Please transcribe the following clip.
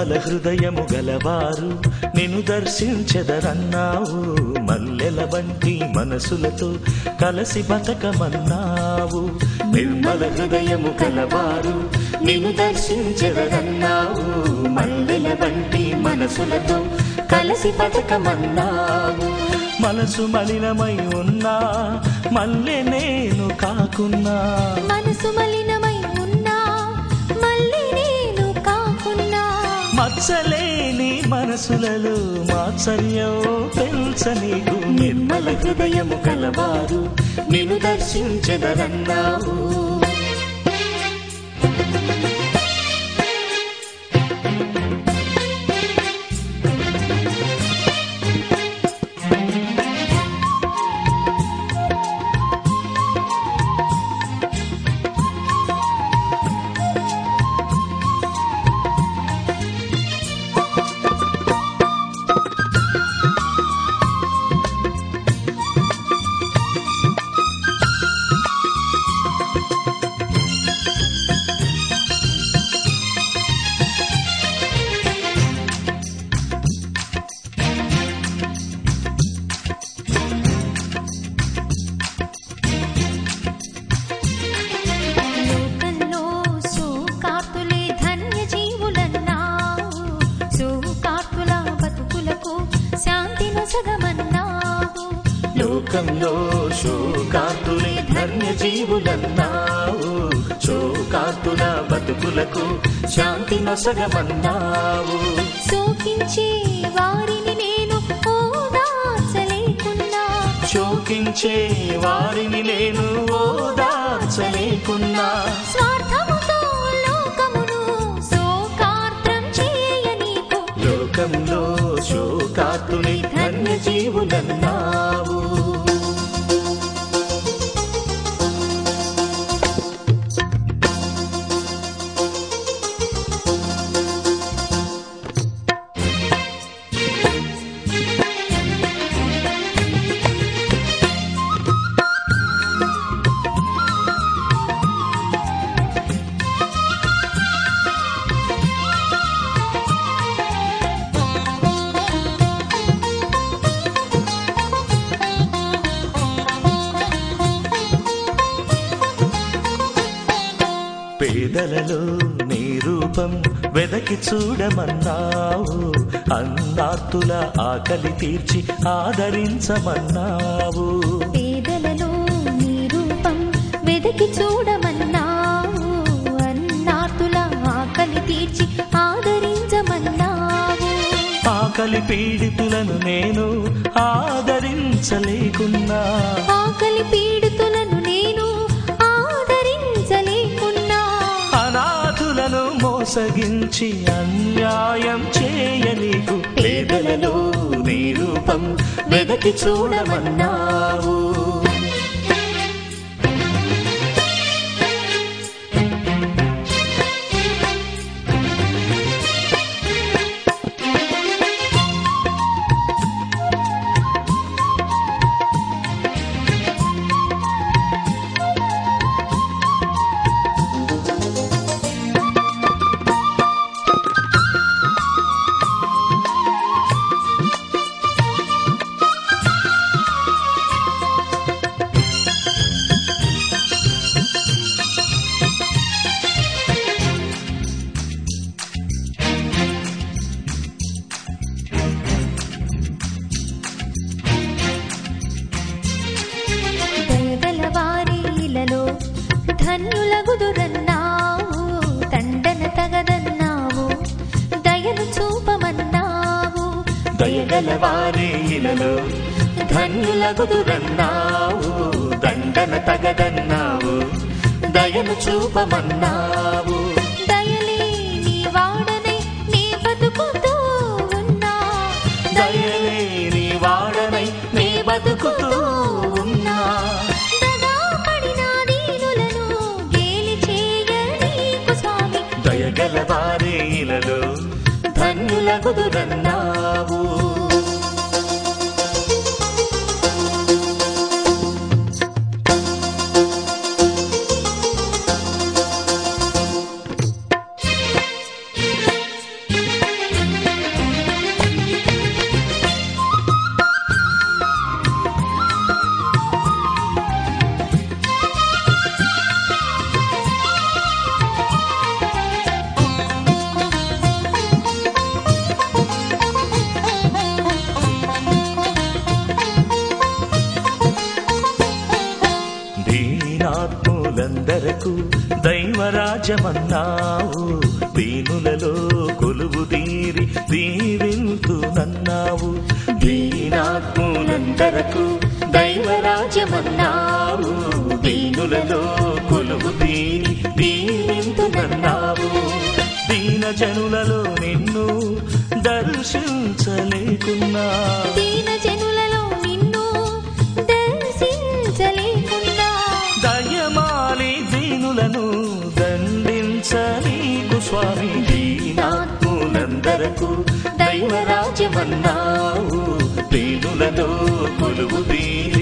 నిర్మల హృదయము గలవారు నిన్ను దర్శించెదరన్నావు మల్లెల వంటి మనసులతో కలసి బతకమన్నావు నిర్మల హృదయము గలవారు నిన్ను దర్శించెదరన్నావు మల్లెల వంటి మనసులతో కలసి బతకమన్నావు మనసు మలినమై ఉన్నా మల్లె నేను కాకున్నా మనసు మలినమై ఉన్నా మళ్ళీ నేను కాకున్నా మచ్చలేని మనసులలో మాత్సర్యం పెంచనీకు నిర్మల హృదయము కలవారు నిన్ను దర్శించెదరన్నావు లోకంలో సోకార్తులే ధన్య జీవులన్నావు సోకార్తుల బతుకులకు శాంతి నొసగమన్నావు లోకంలో శోకార్తులే ధన్య జీవులన్నావు శోకార్తుల బతుకులకు శాంతి నొసగమన్నావు శోకించే వారిని నేను ఓదార్చలేకున్నా శోకించే వారిని నేను ఓదార్చలేకున్నా స్వార్థముతో లోకమును శోకార్ద్రం చేయనీకు లోకంలో శోకాతుని ధన్య జీవులన్నావు పేదలలో నీ రూపం వెదకి చూడమన్నావు అన్నార్తుల ఆకలి తీర్చి ఆదరించమన్నావు పేదలలో నీ రూపం వెదకి చూడమన్నావు అన్నార్తుల ఆకలి తీర్చి ఆదరించమన్నావు ఆకలి పీడితులను నేను ఆదరించలేకున్నా ఆకలి పీడితులను నేను ఆదరించలేకున్నా అనాథులను మోసగించి అన్యాయం చేయనీకు పేదలలో నీ రూపం వెదకి చూడమన్నావు దయగల వారిలలో ధన్యులగుదురన్నావు దండన తగదన్నావు దయను చూపమన్నావు దయగల వారి ఇలలో ధన్యులగుదురన్నావు దండన తగదన్నావు దయను చూపమన్నావు దయలేని వాడనై నీ బతుకుతూ ఉన్నా దయలేని వాడనై నీ బతుకుతూ ఉన్నా దగా పడిన దీనులను గేలి చేయ నీకు స్వామి దయగల వారి ఇలలో ధన్యులగుదురన్నావు దీనాత్ములందరకు దైవరాజమన్నావు దీనులలో కొలువు తీరి దీవింతునన్నావు దీనాత్ములందరకు దైవరాజమన్నావు దీనులలో కొలువు తీరి దీవింతునన్నావు దీన జనులలో నిన్ను దర్శించలేకున్నా దీన జనులలో నిన్ను దర్శించలేకుండా దయమాలి దీనులను దండించనీకు స్వామి దీనాత్ములందరకు దైవరాజ్యమన్నావు దీనులలో కొలువు తీరి